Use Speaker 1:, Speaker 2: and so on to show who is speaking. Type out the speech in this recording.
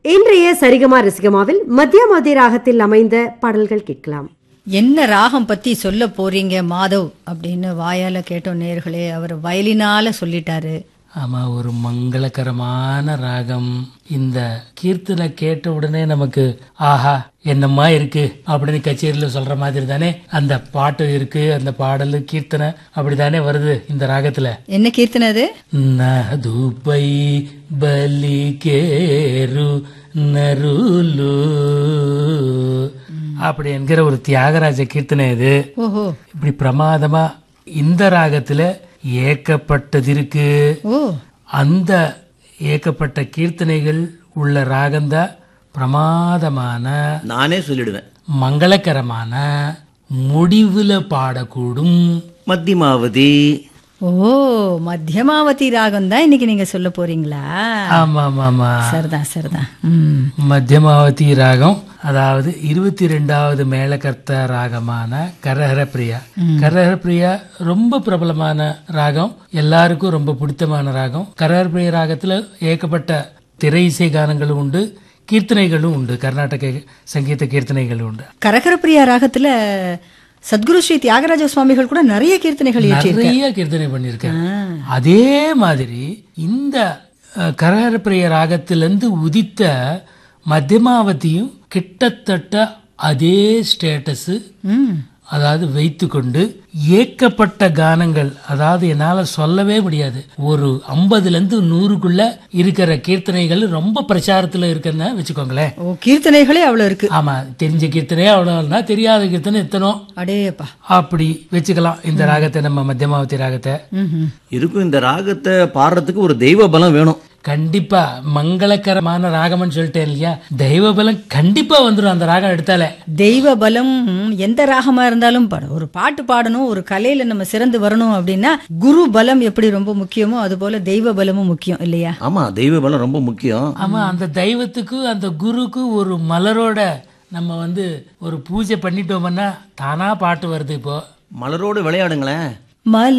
Speaker 1: இன்றைய சரிகமா ரசிகமாவில் மத்தியமாதி ராகத்தில் அமைந்த பாடல்கள் கேட்கலாம்
Speaker 2: என்ன ராகம் பத்தி சொல்ல போறீங்க மாதவ் அப்படின்னு வாயால கேட்டோம் நேர்களே அவர் வயலினால சொல்லிட்டாரு
Speaker 3: ஆமா ஒரு மங்களகரமான ராகம் இந்த கீர்த்தனை கேட்ட உடனே நமக்கு ஆஹா என்னம்மா இருக்கு அப்படின்னு கச்சேரியில சொல்ற மாதிரி தானே அந்த பாட்டு இருக்கு அந்த பாடல் கீர்த்தனை அப்படிதானே வருது இந்த ராகத்துல
Speaker 2: என்ன கீர்த்தனை அது
Speaker 3: నదుపై బలికేరు నరులు அப்படி என்கிற ஒரு தியாகராஜ கீர்த்தனை இது
Speaker 2: ஓஹோ
Speaker 3: இப்படி பிரமாதமா இந்த ராகத்துல ஏக்கப்பட்டது இருக்கு
Speaker 2: ஓ
Speaker 3: அந்த ஏக்கப்பட்ட கீர்த்தனைகள் உள்ள ராகம்தான் பிரமாதமான
Speaker 4: நானே சொல்லிடுவேன்
Speaker 3: மங்களகரமான முடிவுல பாடக்கூடும்
Speaker 4: மத்தியமாவதி
Speaker 2: ஓ மத்தியமாவதி ராகம் தான் இன்னைக்கு நீங்க சொல்ல போறீங்களா
Speaker 3: ஆமா ஆமா ஆமா
Speaker 2: சரிதான் சரிதான் ம்
Speaker 3: மத்தியமாவதி ராகம் அதாவது இருபத்தி ரெண்டாவது மேலகர்த்த ராகமான கரஹர பிரியா கரஹர பிரியா ரொம்ப பிரபலமான ராகம் எல்லாருக்கும் ரொம்ப பிடித்தமான ராகம் கரஹர பிரியா ராகத்துல ஏகப்பட்ட திரை இசை கானங்களும் உண்டு கீர்த்தனைகளும் உண்டு கர்நாடக சங்கீத கீர்த்தனைகளும் உண்டு
Speaker 2: கரகரப்பிரியா ராகத்துல சத்குரு ஸ்ரீ தியாகராஜ சுவாமிகள் கூட நிறைய கீர்த்தனைகள் இயற்றி
Speaker 3: நிறைய கீர்த்தனை பண்ணியிருக்கேன் அதே மாதிரி இந்த அஹ், கரஹர பிரிய ராகத்திலிருந்து உதித்த மத்தியமாவதியும் கிட்டத்தட்ட அதே ஸ்டேட்டஸ்
Speaker 2: ம்
Speaker 3: அதாவது வைத்துக்கொண்டு ஏக்கப்பட்ட கானங்கள் அதாவது என்னால சொல்லவே முடியாது ஒரு ஐம்பதுல இருந்து நூறுக்குள்ள இருக்கிற கீர்த்தனைகள் ரொம்ப பிரச்சாரத்துல இருக்குன்னு வச்சுக்கோங்களேன்
Speaker 2: ஓ கீர்த்தனைகளே அவ்வளவு இருக்கு
Speaker 3: ஆமா தெரிஞ்ச கீர்த்தனையே அவ்வளவுனா தெரியாத கீர்த்தனை எத்தனோ
Speaker 2: அடேப்பா
Speaker 3: அப்படி வச்சுக்கலாம் இந்த ராகத்தை நம்ம மத்தியமாவதி ராகத்தை
Speaker 2: ம்
Speaker 4: இருக்கும் இந்த ராகத்தை பாடுறதுக்கு ஒரு தெய்வ பலம் வேணும்
Speaker 3: கண்டிப்பா மங்களகரமான ராகம்னு சொல்லிட்டேன் இல்லையா தெய்வ பலம் கண்டிப்பா வந்துடும் அந்த ராகம் எடுத்தாலே
Speaker 2: தெய்வ பலம் எந்த ராகமா இருந்தாலும் பாடும் ஒரு பாட்டு பாடணும் ஒரு கலையில நம்ம சிறந்து வரணும் அப்படின்னா குரு பலம் எப்படி ரொம்ப முக்கியமோ அது போல தெய்வ பலமும் முக்கியம் இல்லையா
Speaker 4: ஆமா தெய்வ பலம் ரொம்ப முக்கியம்
Speaker 3: ஆமா அந்த தெய்வத்துக்கு அந்த குருக்கு ஒரு மலரோட நம்ம வந்து ஒரு பூஜை பண்ணிட்டோம்னா தானா பாட்டு வருது இப்போ
Speaker 4: மலரோடு விளையாடுங்களேன்
Speaker 2: மல்